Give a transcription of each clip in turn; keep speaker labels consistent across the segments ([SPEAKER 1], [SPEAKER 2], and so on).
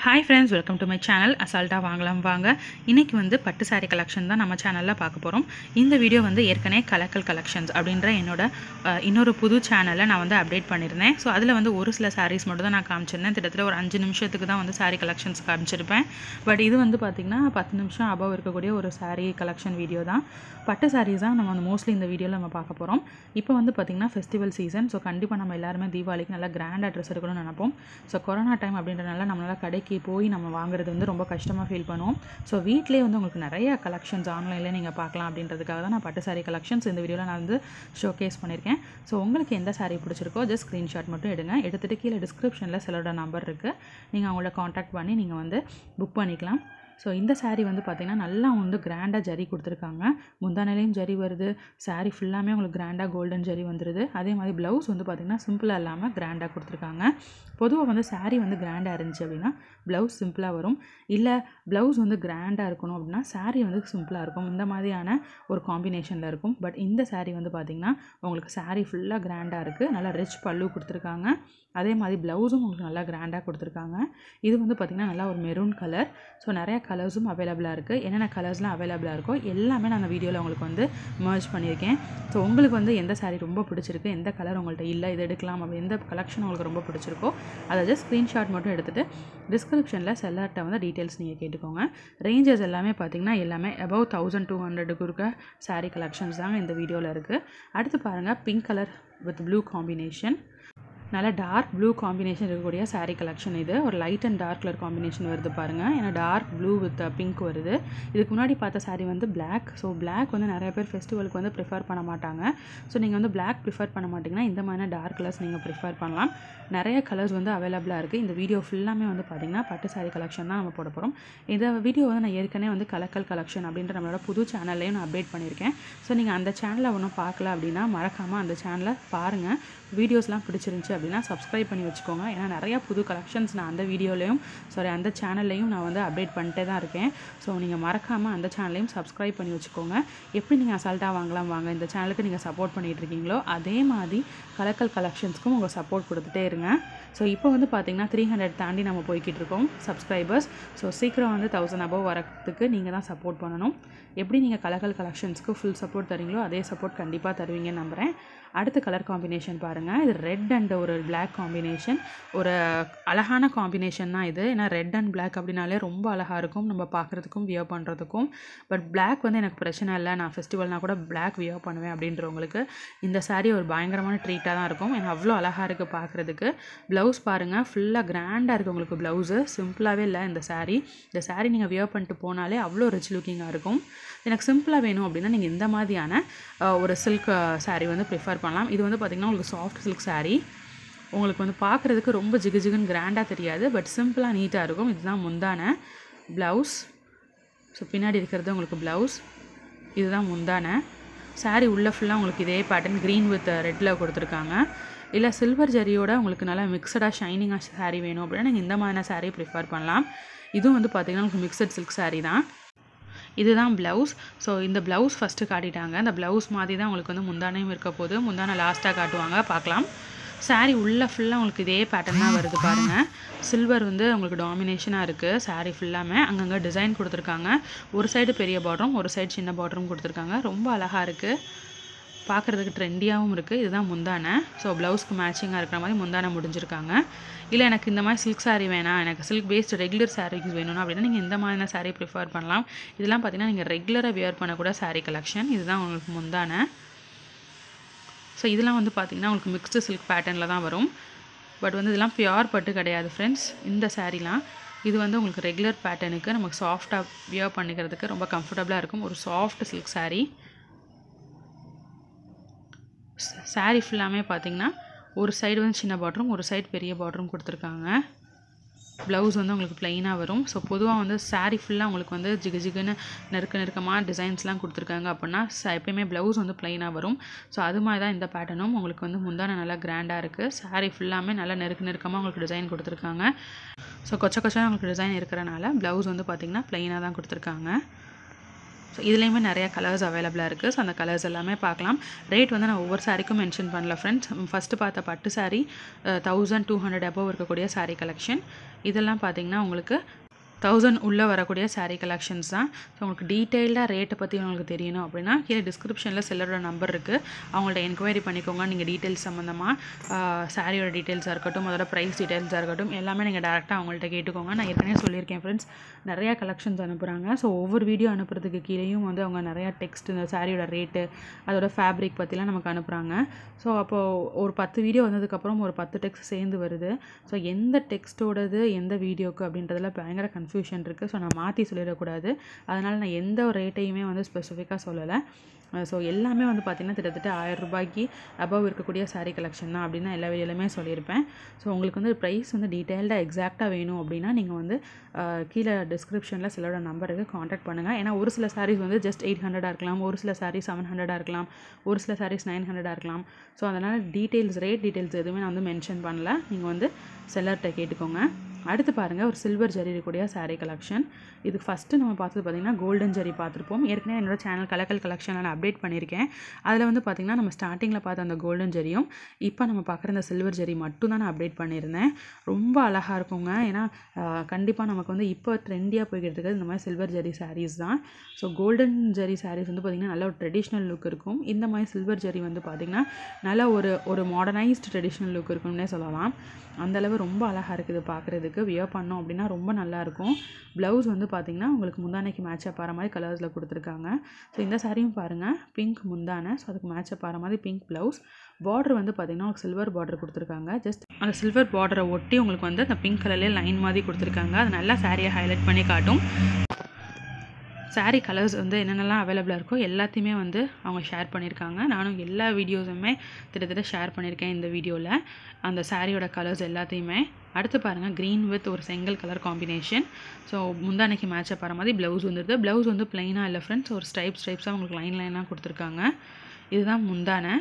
[SPEAKER 1] hi friends welcome to my channel அசால்ட்டாக வாங்கலாம் வாங்க இன்றைக்கி வந்து பட்டு சாரி கலெக்ஷன் தான் நம்ம சேனலில் பார்க்க போகிறோம் இந்த வீடியோ வந்து ஏற்கனவே கலக்கல் கலெக்ஷன்ஸ் அப்படின்ற என்னோட அஹ், இன்னொரு புது சேனலை நான் வந்து அப்டேட் பண்ணியிருந்தேன் ஸோ அதில் வந்து ஒரு சில சாரீஸ் மட்டும் தான் நான் காமிச்சிருந்தேன் கிட்டத்தட்ட ஒரு அஞ்சு நிமிஷத்துக்கு தான் வந்து சாரீ கலெக்ஷன்ஸ் காமிச்சிருப்பேன் பட் இது வந்து பார்த்திங்கன்னா பத்து நிமிஷம் அபவ் இருக்கக்கூடிய ஒரு சாரீ கலெக்ஷன் வீடியோ தான் பட்டு சாரீஸ் தான் நம்ம வந்து மோஸ்ட்லி இந்த வீடியோவில் நம்ம பார்க்க போகிறோம் இப்போ வந்து பார்த்திங்கன்னா ஃபெஸ்டிவல் சீசன் ஸோ கண்டிப்பாக நம்ம எல்லாருமே தீபாவளிக்கு நல்லா கிராண்டாக ட்ரெஸ் எடுக்கணும்னு நினைப்போம் ஸோ கொரோனா டைம் அப்படின்றனால நம்மளால் கடைக்கு போய் நம்ம வாங்குறது வந்து ரொம்ப கஷ்டமாக ஃபீல் பண்ணுவோம் ஸோ வீட்டிலே வந்து உங்களுக்கு நிறைய கலெக்ஷன்ஸ் ஆன்லைனில் நீங்கள் பார்க்கலாம் அப்படின்றதுக்காக தான் நான் பட்டு சாரீ கலெக்ஷன்ஸ் இந்த வீடியோவில் நான் வந்து ஷோகேஸ் பண்ணியிருக்கேன் ஸோ உங்களுக்கு எந்த சாரீ பிடிச்சிருக்கோ ஜஸ்ட் ஸ்க்ரீன்ஷாட் மட்டும் எடுங்க எடுத்துகிட்டு கீழே டிஸ்கிரிப்ஷனில் சிலரோட நம்பர் இருக்குது நீங்கள் அவங்கள காண்டாக்ட் பண்ணி நீங்கள் வந்து புக் பண்ணிக்கலாம் ஸோ இந்த saree வந்து பார்த்திங்கன்னா நல்லா வந்து கிராண்டாக ஜரி கொடுத்துருக்காங்க முந்தானிலையும் ஜரி வருது saree ஃபுல்லாமே உங்களுக்கு கிராண்டாக கோல்டன் ஜரி வந்துடுது அதே மாதிரி ப்ளவுஸ் வந்து பார்த்திங்கன்னா சிம்பிளாக இல்லாமல் கிராண்டாக கொடுத்துருக்காங்க பொதுவாக வந்து saree வந்து கிராண்டாக இருந்துச்சு அப்படின்னா ப்ளவுஸ் சிம்பிளாக வரும் இல்லை ப்ளவுஸ் வந்து கிராண்டாக இருக்கணும் அப்படின்னா saree வந்து சிம்பிளாக இருக்கும் இந்த மாதிரியான ஒரு காம்பினேஷனில் இருக்கும் பட் இந்த saree வந்து பார்த்திங்கன்னா உங்களுக்கு saree ஃபுல்லாக கிராண்டாக இருக்குது நல்லா ரிச் பல்லு கொடுத்துருக்காங்க அதே மாதிரி ப்ளவுஸும் உங்களுக்கு நல்லா கிராண்டாக கொடுத்துருக்காங்க இது வந்து பார்த்திங்கன்னா நல்லா ஒரு மெரூன் கலர் ஸோ நிறைய கலர்ஸும் அவைலபிளாக இருக்குது என்னென்ன கலர்ஸ்லாம் அவைலபிளாக இருக்கோ எல்லாமே நான் அந்த வீடியோவில் உங்களுக்கு வந்து மர்ஜ் பண்ணியிருக்கேன் ஸோ உங்களுக்கு வந்து எந்த saree ரொம்ப பிடிச்சிருக்கு எந்த கலர் உங்கள்கிட்ட இல்லை இது எடுக்கலாம் அப்படி எந்த கலெக்ஷன் உங்களுக்கு ரொம்ப பிடிச்சிருக்கோ அதை ஜஸ்ட் ஸ்க்ரீன்ஷாட் மட்டும் எடுத்துகிட்டு டிஸ்கிரிப்ஷனில் செல்லர்கிட்ட வந்து டீட்டெயில்ஸ் நீங்கள் கேட்டுக்கோங்க ரேஞ்சஸ் எல்லாமே பார்த்தீங்கன்னா எல்லாமே அபவ் தௌசண்ட் டூ ஹண்ட்ரடுக்கு இருக்க saree கலெக்ஷன்ஸ் தாங்க இந்த வீடியோவில் இருக்குது அடுத்து பாருங்கள் pink colour with blue combination நல்ல டார்க் ப்ளூ காம்பினேஷன் இருக்கக்கூடிய saree கலெக்ஷன் இது ஒரு light and dark colour combination வருது பாருங்கள் ஏன்னா டார்க் ப்ளூ வித் பிங்க் வருது இதுக்கு முன்னாடி பார்த்த saree வந்து Black ஸோ Black வந்து நிறைய பேர் ஃபெஸ்டிவலுக்கு வந்து ப்ரிஃபர் பண்ண மாட்டாங்க ஸோ நீங்கள் வந்து Black ப்ரிஃபர் பண்ண மாட்டிங்கன்னா இந்த மாதிரி டார்க் கலர்ஸ் நீங்கள் ப்ரிஃபர் பண்ணலாம் நிறைய கலர்ஸ் வந்து அவைலபிளாக இருக்குது இந்த வீடியோ ஃபுல்லாமே வந்து பார்த்திங்கன்னா பட்டு saree கலெக்ஷன் தான் நம்ம போட போகிறோம் இந்த வீடியோ வந்து நான் ஏற்கனவே வந்து கலக்கல் கலெக்ஷன் அப்படின்ற நம்மளோட புது சேனல்லையும் நான் அப்டேட் பண்ணியிருக்கேன் ஸோ நீங்கள் அந்த சேனலை ஒன்றும் பார்க்கல அப்படின்னா மறக்காமல் அந்த சேனலை பாருங்கள் வீடியோஸ்லாம் பிடிச்சிருந்துச்சி அப்படின்னா சப்ஸ்கிரைப் பண்ணி வச்சுக்கோங்க ஏன்னா நிறையா புது கலெக்ஷன்ஸ் நான் அந்த வீடியோலையும் சாரி அந்த சேனல்லையும் நான் வந்து அப்டேட் பண்ணிட்டே தான் இருக்கேன் ஸோ நீங்கள் மறக்காமல் அந்த சேனலையும் சப்ஸ்கிரைப் பண்ணி வச்சுக்கோங்க எப்படி நீங்கள் அசால்ட்டாக வாங்கலாம் வாங்க இந்த சேனலுக்கு நீங்கள் சப்போர்ட் பண்ணிகிட்டு இருக்கீங்களோ அதே மாதிரி கலக்கல் கலெக்ஷன்ஸ்க்கும் உங்கள் சப்போர்ட் கொடுத்துட்டே இருங்க ஸோ இப்போ வந்து பார்த்தீங்கன்னா த்ரீ ஹண்ட்ரட் தாண்டி நம்ம போய்கிட்டு இருக்கோம் சப்ஸ்கிரைபர்ஸ் ஸோ சீக்கிரம் வந்து தௌசண்ட் அபவ் வரத்துக்கு நீங்கள் தான் சப்போர்ட் பண்ணணும் எப்படி நீங்கள் கலக்கல் கலெக்ஷன்ஸ்க்கு ஃபுல் சப்போர்ட் தரீங்களோ அதே சப்போர்ட் கண்டிப்பாக தருவீங்கன்னு நம்புகிறேன் அடுத்த கலர் காம்பினேஷன் பாருங்கள் இது ரெட் அண்ட் ஒரு Black காம்பினேஷன் ஒரு அழகான காம்பினேஷன் தான் இது ஏன்னா ரெட் அண்ட் Black அப்படின்னாலே ரொம்ப அழகாக இருக்கும் நம்ம பார்க்குறதுக்கும் வியர் பண்ணுறதுக்கும் பட் Black வந்து எனக்கு பிரச்சனை இல்லை நான் ஃபெஸ்டிவல்னா கூட Black வியர் பண்ணுவேன் அப்படின்றவங்களுக்கு இந்த saree ஒரு பயங்கரமான ட்ரீட்டாக தான் இருக்கும் ஏன்னா அவ்வளோ அழகாக இருக்குது பார்க்குறதுக்கு ப்ளவுஸ் பாருங்கள் ஃபுல்லாக கிராண்டாக இருக்குது உங்களுக்கு ப்ளவுஸு சிம்பிளாகவே இல்லை இந்த saree இந்த saree நீங்கள் வியர் பண்ணிட்டு போனாலே அவ்வளோ ரிச் லுக்கிங்காக இருக்கும் எனக்கு சிம்பிளாக வேணும் அப்படின்னா நீங்கள் இந்த மாதிரியான அஹ், ஒரு சில்க் saree வந்து ப்ரிஃபர் பண்ணலாம் இது வந்து பார்த்திங்கன்னா உங்களுக்கு சாஃப்ட் சில்க் saree உங்களுக்கு வந்து பார்க்குறதுக்கு ரொம்ப ஜிகு ஜிகுன்னு கிராண்டாக தெரியாது பட் சிம்பிளாக நீட்டாக இருக்கும் இதுதான் முந்தான ப்ளவுஸ் ஸோ பின்னாடி இருக்கிறது உங்களுக்கு ப்ளவுஸ் இதுதான் முந்தான saree உள்ளே ஃபுல்லாக உங்களுக்கு இதே பேட்டர்ன் க்ரீன் வித் ரெட்டில் கொடுத்துருக்காங்க இல்லை சில்வர் ஜரியோட உங்களுக்கு நல்லா மிக்சடாக ஷைனிங்காக saree வேணும் அப்படின்னா நீங்கள் இந்த மாதிரியான saree ப்ரிஃபர் பண்ணலாம் இதுவும் வந்து பார்த்திங்கன்னா உங்களுக்கு மிக்சட் சில்க் saree தான் இதுதான் ப்ளவுஸ் ஸோ இந்த ப்ளவுஸ் ஃபஸ்ட்டு காட்டிட்டாங்க இந்த ப்ளவுஸ் மாதிரி தான் உங்களுக்கு வந்து முந்தானையும் இருக்க போது முந்தானை லாஸ்ட்டாக காட்டுவாங்க பார்க்கலாம் saree உள்ளே ஃபுல்லாக உங்களுக்கு இதே பேட்டர்ன் தான் வருது பாருங்கள் சில்வர் வந்து உங்களுக்கு டாமினேஷனாக இருக்குது saree ஃபுல்லாமே அங்கங்கே டிசைன் கொடுத்துருக்காங்க ஒரு சைடு பெரிய பார்டரும் ஒரு சைடு சின்ன பார்டரும் கொடுத்துருக்காங்க ரொம்ப அழகாக இருக்குது பார்க்குறதுக்கு ட்ரெண்டியாகவும் இருக்குது இதுதான் முந்தானை ஸோ ப்ளவுஸ்க்கு மேட்சிங்காக இருக்கிற மாதிரி முந்தானை முடிஞ்சிருக்காங்க இல்லை எனக்கு இந்த மாதிரி சில்க் saree வேணாம் எனக்கு சில்க் பேஸ்டு ரெகுலர் சாரீஸ் வேணும்னா அப்படின்னா நீங்கள் இந்த மாதிரியான saree ப்ரிஃபர் பண்ணலாம் இதெல்லாம் பார்த்தீங்கன்னா நீங்கள் ரெகுலராக வியர் பண்ணக்கூட saree கலெக்ஷன் இதுதான் உங்களுக்கு முந்தானை ஸோ இதெல்லாம் வந்து பார்த்திங்கன்னா உங்களுக்கு மிக்ஸ்டு சில்க் பேட்டர்னில் தான் வரும் பட் வந்து இதெல்லாம் பியூர் பட்டு கிடையாது ஃப்ரெண்ட்ஸ் இந்த சாரீலாம் இது வந்து உங்களுக்கு ரெகுலர் பேட்டர்னுக்கு நமக்கு சாஃப்டாக வியர் பண்ணிக்கிறதுக்கு ரொம்ப கம்ஃபர்டபுளாக இருக்கும் ஒரு சாஃப்ட் சில்க் saree saree ஃபுல்லாமே பார்த்தீங்கன்னா ஒரு சைடு வந்து சின்ன பார்டரும் ஒரு சைடு பெரிய பார்டரும் கொடுத்துருக்காங்க ப்ளவுஸ் வந்து உங்களுக்கு ப்ளைனாக வரும் ஸோ பொதுவாக வந்து saree ஃபுல்லாக உங்களுக்கு வந்து ஜிகு ஜிகுன்னு நெருக்க நெருக்கமாக டிசைன்ஸ்லாம் கொடுத்துருக்காங்க அப்படின்னா ச- எப்பயுமே ப்ளவுஸ் வந்து ப்ளைனாக வரும் ஸோ அது மாதிரி தான் இந்த பேட்டர்னும் உங்களுக்கு வந்து முந்தான நல்லா கிராண்டாக இருக்குது saree ஃபுல்லாமே நல்லா நெருக்க நெருக்கமாக உங்களுக்கு டிசைன் கொடுத்துருக்காங்க ஸோ கொச்ச கொச்சா உங்களுக்கு டிசைன் இருக்கிறனால ப்ளவுஸ் வந்து பார்த்திங்கன்னா ப்ளைனாக தான் கொடுத்துருக்காங்க ஸோ இதுலேயுமே நிறைய கலர்ஸ் அவைலபிளாக இருக்குது ஸோ அந்த கலர்ஸ் எல்லாமே பார்க்கலாம் ரேட் வந்து நான் ஒவ்வொரு சாரிக்கும் மென்ஷன் பண்ணல ஃப்ரெண்ட்ஸ் ஃபஸ்ட்டு பார்த்த பட்டு sari thousand two hundred above இருக்கக்கூடிய சாரீ கலெக்ஷன் இதெல்லாம் பார்த்தீங்கன்னா உங்களுக்கு தௌசண்ட் உள்ளே வரக்கூடிய சாரீ கலெக்ஷன்ஸ் தான் ஸோ உங்களுக்கு டீட்டெயில்டாக ரேட்டை பற்றி உங்களுக்கு தெரியணும் அப்படின்னா கீழே டிஸ்கிரிப்ஷனில் செல்லரோட நம்பர் இருக்குது அவங்கள்ட்ட என்கொயரி பண்ணிக்கோங்க நீங்கள் டீட்டெயில்ஸ் சம்மந்தமாக சாரியோட டீட்டெயில்ஸாக இருக்கட்டும் அதோட ப்ரைஸ் டீட்டெயில்ஸாக இருக்கட்டும் எல்லாமே நீங்கள் டேரெக்டாக அவங்கள்ட்ட கேட்டுக்கோங்க நான் ஏற்கனவே சொல்லியிருக்கேன் ஃப்ரெண்ட்ஸ் நிறையா கலெக்ஷன்ஸ் அனுப்புகிறாங்க ஸோ ஒவ்வொரு வீடியோ அனுப்புறதுக்கு கீழேயும் வந்து அவங்க நிறையா டெக்ஸ்ட் இந்த சாரியோட ரேட்டு அதோட ஃபேப்ரிக் பற்றிலாம் நமக்கு அனுப்புகிறாங்க ஸோ அப்போது ஒரு பத்து வீடியோ வந்ததுக்கப்புறம் ஒரு பத்து டெக்ஸ்ட் சேர்ந்து வருது ஸோ எந்த டெக்ஸ்ட்டோடது எந்த வீடியோக்கு அப்படின்றதுல பயங்கர கன்ஃபியூஷன் இருக்குது ஸோ நான் மாற்றி சொல்லிடக்கூடாது அதனால் நான் எந்த ஒரு ரேட்டையுமே வந்து ஸ்பெசிஃபிக்காக சொல்லலை ஸோ எல்லாமே வந்து பார்த்திங்கன்னா கிட்டத்தட்ட ஆயிரம் ரூபாய்க்கு அபவ் இருக்கக்கூடிய சாரீ கலெக்ஷன் தான் அப்படின்னு நான் எல்லா வீடியோலையுமே சொல்லியிருப்பேன் ஸோ உங்களுக்கு வந்து ப்ரைஸ் வந்து டீட்டெயில்டாக எக்ஸாக்டாக வேணும் அப்படின்னா நீங்கள் வந்து கீழே டிஸ்கிரிப்ஷனில் சிலரோட நம்பருக்கு காண்டாக்ட் பண்ணுங்கள் ஏன்னா ஒரு சில சாரீஸ் வந்து ஜஸ்ட் எயிட் ஹண்ட்ரடாக இருக்கலாம் ஒரு சில சாரீஸ் செவன் ஹண்ட்ரடாக இருக்கலாம் ஒரு சில சாரீஸ் நைன் ஹண்ட்ரடாக இருக்கலாம் ஸோ அதனால் டீட்டெயில்ஸ் ரேட் டீட்டெயில்ஸ் எதுவுமே நான் வந்து மென்ஷன் பண்ணல நீங்கள் வந்து செல்லர்கிட்ட கேட்டுக்கோங்க அடுத்து பாருங்கள் ஒரு சில்வர் ஜரி இருக்கக்கூடிய சாரீ கலெக்ஷன் இது ஃபஸ்ட்டு நம்ம பார்த்தது பார்த்திங்கன்னா கோல்டன் ஜரி பார்த்துருப்போம் ஏற்கனவே என்னோட சேனல் கலக்கல் கலெக்ஷன் நான் அப்டேட் பண்ணியிருக்கேன் அதில் வந்து பார்த்திங்கன்னா நம்ம ஸ்டார்டிங்கில் பார்த்த அந்த கோல்டன் ஜரியும் இப்போ நம்ம பார்க்குற அந்த சில்வர் ஜரி மட்டும் தான் நான் அப்டேட் பண்ணியிருந்தேன் ரொம்ப அழகாக இருக்குங்க ஏன்னா கண்டிப்பாக நமக்கு வந்து இப்போ ட்ரெண்டியாக போய்கிட்டு இருக்கிறது இந்த மாதிரி சில்வர் ஜரி சாரீஸ் தான் ஸோ கோல்டன் ஜரி சாரீஸ் வந்து பார்த்திங்கன்னா நல்ல ஒரு ட்ரெடிஷ்னல் லுக் இருக்கும் இந்த மாதிரி சில்வர் ஜரி வந்து பார்த்திங்கன்னா நல்ல ஒரு ஒரு மாடர்னைஸ்டு ட்ரெடிஷ்னல் லுக் இருக்கும்னே சொல்லலாம் அந்தளவு ரொம்ப அழகாக இருக்குது பார்க்குறதுக்கு வியர் பண்ணோம் அப்படின்னா ரொம்ப நல்லாயிருக்கும் ப்ளவுஸ் வந்து பார்த்திங்கன்னா உங்களுக்கு முந்தானைக்கு மேட்சப் ஆகிற மாதிரி கலர்ஸில் கொடுத்துருக்காங்க ஸோ இந்த சாரியும் பாருங்கள் பிங்க் முந்தானை ஸோ அதுக்கு மேட்சப் ஆகிற மாதிரி பிங்க் ப்ளவுஸ் பார்டர் வந்து பார்த்திங்கன்னா உங்களுக்கு சில்வர் பார்டர் கொடுத்துருக்காங்க ஜஸ்ட் அந்த சில்வர் பார்டரை ஒட்டி உங்களுக்கு வந்து அந்த பிங்க் கலர்லேயே லைன் மாதிரி கொடுத்துருக்காங்க அது நல்லா சாரியை ஹைலைட் பண்ணி காட்டும் சாரீ கலர்ஸ் வந்து என்னென்னலாம் அவைலபிளாக இருக்கோ எல்லாத்தையுமே வந்து அவங்க ஷேர் பண்ணியிருக்காங்க நானும் எல்லா வீடியோஸுமே கிட்டத்தட்ட ஷேர் பண்ணியிருக்கேன் இந்த வீடியோவில் அந்த சாரியோட கலர்ஸ் எல்லாத்தையுமே அடுத்து பாருங்கள் க்ரீன் வித் ஒரு செங்கல் கலர் காம்பினேஷன் ஸோ முந்தானைக்கு மேட்சப் ஆகிற மாதிரி ப்ளவுஸ் வந்துடுது ப்ளவுஸ் வந்து ப்ளைனாக இல்லை ஃப்ரெண்ட்ஸ் ஒரு ஸ்டைப் ஸ்டைப்ஸாக உங்களுக்கு லைன் லைனாக கொடுத்துருக்காங்க இதுதான் முந்தானை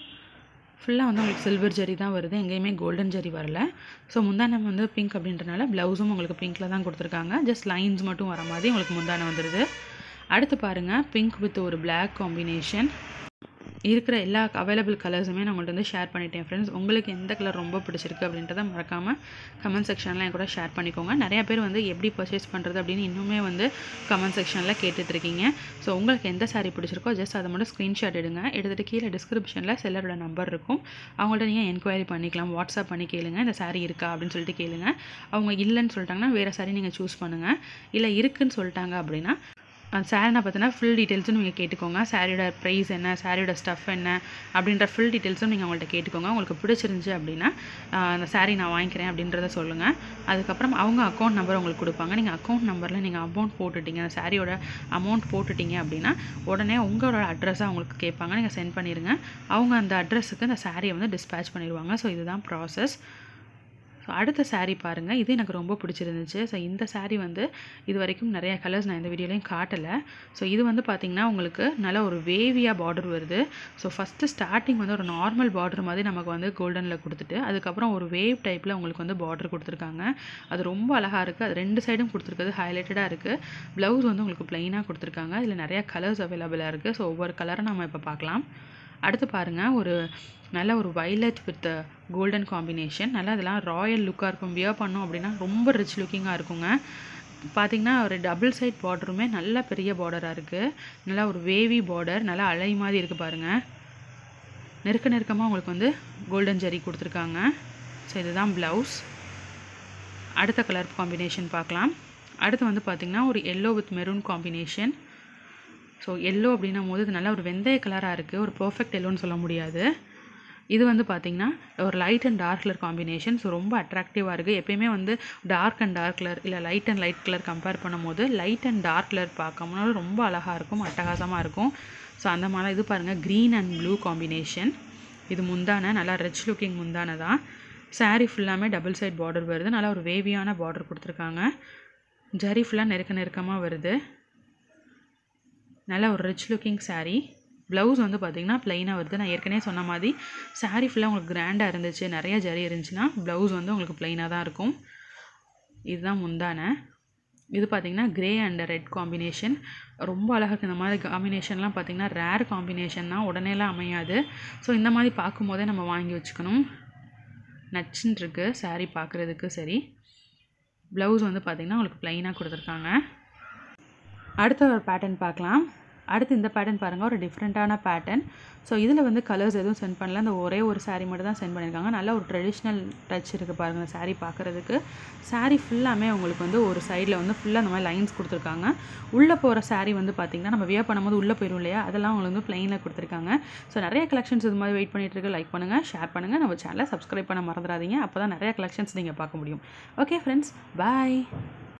[SPEAKER 1] ஃபுல்லாக வந்து உங்களுக்கு சில்வர் ஜரி தான் வருது எங்கேயுமே கோல்டன் ஜரி வரல ஸோ முந்தானை வந்து பிங்க் அப்படின்றனால ப்ளவுஸும் உங்களுக்கு பிங்க்கில் தான் கொடுத்துருக்காங்க ஜஸ்ட் லைன்ஸ் மட்டும் வர மாதிரி உங்களுக்கு முந்தானை வந்துடுது அடுத்து பாருங்கள் பிங்க் வித் ஒரு பிளாக் காம்பினேஷன் இருக்கிற எல்லா அவைலபிள் கலர்ஸுமே நான் உங்கள்கிட்ட வந்து ஷேர் பண்ணிட்டேன் ஃப்ரெண்ட்ஸ் உங்களுக்கு எந்த கலர் ரொம்ப பிடிச்சிருக்கு அப்படின்றத மறக்காமல் கமெண்ட் செக்ஷனில் என் கூட ஷேர் பண்ணிக்கோங்க நிறைய பேர் வந்து எப்படி பர்ச்சேஸ் பண்ணுறது அப்படின்னு இன்னுமே வந்து கமெண்ட் செக்ஷனில் கேட்டுட்ருக்கீங்க ஸோ உங்களுக்கு எந்த சாரீ பிடிச்சிருக்கோ ஜஸ்ட் அதை மட்டும் ஸ்க்ரீன்ஷாட் எடுங்க எடுத்துகிட்டு கீழே டிஸ்கிரிப்ஷனில் செல்லரோட நம்பர் இருக்கும் அவங்கள்ட்ட நீங்கள் என்கொயரி பண்ணிக்கலாம் வாட்ஸ்அப் பண்ணி கேளுங்க இந்த சாரீ இருக்கா அப்படின்னு சொல்லிட்டு கேளுங்க அவங்க இல்லைன்னு சொல்லிட்டாங்கன்னா வேறு சாரீ நீங்கள் சூஸ் பண்ணுங்கள் இல்லை இருக்குன்னு சொல்லிட்டாங்க அப்படின்னா அந்த சாரினை பார்த்தினா ஃபுல் டீட்டெயில்ஸும் நீங்கள் கேட்டுக்கோங்க சாரியோட ப்ரைஸ் என்ன சாரியோட ஸ்டஃப் என்ன அப்படின்ற ஃபுல் டீட்டெயில்ஸும் நீங்கள் அவங்கள்ட்ட கேட்டுக்கோங்க உங்களுக்கு பிடிச்சிருந்துச்சி அப்படின்னா அந்த சாரீ நான் வாங்கிக்கிறேன் அப்படின்றத சொல்லுங்கள் அதுக்கப்புறம் அவங்க அக்கௌண்ட் நம்பர் உங்களுக்கு கொடுப்பாங்க நீங்கள் அக்கௌண்ட் நம்பரில் நீங்கள் அமௌண்ட் போட்டுட்டீங்க அந்த சாரியோட அமௌண்ட் போட்டுட்டீங்க அப்படின்னா உடனே உங்களோட அட்ரஸை அவங்களுக்கு கேட்பாங்க நீங்கள் சென்ட் பண்ணிடுங்க அவங்க அந்த அட்ரஸுக்கு அந்த சாரியை வந்து டிஸ்பேச் பண்ணிடுவாங்க ஸோ இதுதான் ப்ராசஸ் ஸோ அடுத்த சாரீ பாருங்கள் இது எனக்கு ரொம்ப பிடிச்சிருந்துச்சு ஸோ இந்த சாரீ வந்து இது வரைக்கும் நிறைய கலர்ஸ் நான் இந்த வீடியோலையும் காட்டலை ஸோ இது வந்து பார்த்திங்கன்னா உங்களுக்கு நல்ல ஒரு வேவியாக பார்டர் வருது ஸோ ஃபஸ்ட்டு ஸ்டார்டிங் வந்து ஒரு நார்மல் பார்டர் மாதிரி நமக்கு வந்து கோல்டனில் கொடுத்துட்டு அதுக்கப்புறம் ஒரு வேவ் டைப்பில் உங்களுக்கு வந்து பார்டர் கொடுத்துருக்காங்க அது ரொம்ப அழகாக இருக்குது அது ரெண்டு சைடும் கொடுத்துருக்குது ஹைலைட்டடாக இருக்குது ப்ளவுஸ் வந்து உங்களுக்கு ப்ளைனாக கொடுத்துருக்காங்க இதில் நிறையா கலர்ஸ் அவைலபிளாக இருக்குது ஸோ ஒவ்வொரு கலரை நம்ம இப்போ பார்க்கலாம் அடுத்து பாருங்கள் ஒரு நல்ல ஒரு வைலட் வித் கோல்டன் காம்பினேஷன் நல்லா இதெல்லாம் ராயல் லுக்காக இருக்கும் வியர் பண்ணோம் அப்படின்னா ரொம்ப ரிச் லுக்கிங்காக இருக்குங்க பார்த்திங்கன்னா ஒரு டபுள் சைட் பார்டருமே நல்ல பெரிய பார்டராக இருக்குது நல்லா ஒரு வேவி பார்டர் நல்லா அலை மாதிரி இருக்குது பாருங்கள் நெருக்க நெருக்கமாக உங்களுக்கு வந்து கோல்டன் ஜரி கொடுத்துருக்காங்க ஸோ இதுதான் ப்ளவுஸ் அடுத்த கலர் காம்பினேஷன் பார்க்கலாம் அடுத்து வந்து பார்த்திங்கன்னா ஒரு yellow with maroon combination so yellow அப்படின்னும் போது இது நல்லா ஒரு வெந்தய கலராக இருக்குது ஒரு பர்ஃபெக்ட் எல்லோன்னு சொல்ல முடியாது இது வந்து பார்த்திங்கன்னா ஒரு light and dark colour combination so ரொம்ப அட்ராக்டிவாக இருக்குது எப்பயுமே வந்து டார்க் அண்ட் டார்க் கலர் இல்லை light and light colour compare பண்ணும்போது லைட் அண்ட் டார்க் கலர் பார்க்கும்போது ரொம்ப அழகாக இருக்கும் அட்டகாசமாக இருக்கும் ஸோ அந்த மாதிரி இது பாருங்கள் க்ரீன் அண்ட் ப்ளூ காம்பினேஷன் இது முந்தான நல்லா ரிச் லுக்கிங் முந்தான தான் சாரீ ஃபுல்லாமே டபுள் சைட் பார்டர் வருது நல்லா ஒரு வேவியான பார்டர் கொடுத்துருக்காங்க ஜரி ஃபுல்லாக நெருக்க நெருக்கமாக வருது நல்ல ஒரு ரிச் லுக்கிங் சாரீ ப்ளவுஸ் வந்து பார்த்திங்கன்னா ப்ளைனாக வருது நான் ஏற்கனவே சொன்ன மாதிரி சாரீ ஃபுல்லாக உங்களுக்கு கிராண்டாக இருந்துச்சு நிறைய ஜரி இருந்துச்சுன்னா ப்ளவுஸ் வந்து உங்களுக்கு ப்ளைனாக தான் இருக்கும் இதுதான் முந்தான இது பார்த்திங்கன்னா க்ரே அண்ட் ரெட் காம்பினேஷன் ரொம்ப அழகாக இருக்குது இந்த மாதிரி காம்பினேஷன்லாம் பார்த்திங்கன்னா ரேர் காம்பினேஷன் தான் உடனேலாம் அமையாது ஸோ இந்த மாதிரி பார்க்கும்போதே நம்ம வாங்கி வச்சுக்கணும் நச்சுன்னு இருக்குது saree பார்க்குறதுக்கு சரி ப்ளவுஸ் வந்து பார்த்திங்கன்னா உங்களுக்கு ப்ளைனாக கொடுத்துருக்காங்க அடுத்த ஒரு பேட்டர்ன் பார்க்கலாம் அடுத்து இந்த பேட்டர்ன் பாருங்கள் ஒரு டிஃப்ரெண்ட்டான பேட்டர்ன் ஸோ இதில் வந்து கலர்ஸ் எதுவும் சென்ட் பண்ணல அந்த ஒரே ஒரு saree மட்டும் தான் சென்ட் பண்ணியிருக்காங்க நல்ல ஒரு ட்ரெடிஷ்னல் டச் இருக்குது பாருங்கள் இந்த saree பார்க்குறதுக்கு saree ஃபுல்லாமே உங்களுக்கு வந்து ஒரு சைடில் வந்து ஃபுல்லாக அந்த மாதிரி லைன்ஸ் கொடுத்துருக்காங்க உள்ளே போகிற saree வந்து பார்த்திங்கன்னா நம்ம வியர் பண்ணும்போது உள்ளே போயிடும் இல்லையா அதெல்லாம் உங்களுக்கு வந்து ப்ளைனில் கொடுத்துருக்காங்க ஸோ நிறைய கலெக்ஷன்ஸ் இது மாதிரி வெயிட் பண்ணிட்டு இருக்கு லைக் பண்ணுங்கள் ஷேர் பண்ணுங்கள் நம்ம சேனலை சப்ஸ்கிரைப் பண்ண மறந்துடாதீங்க அப்போ தான் நிறைய கலெக்ஷன்ஸ் நீங்கள் பார்க்க முடியும் ஓகே ஃப்ரெண்ட்ஸ் பாய்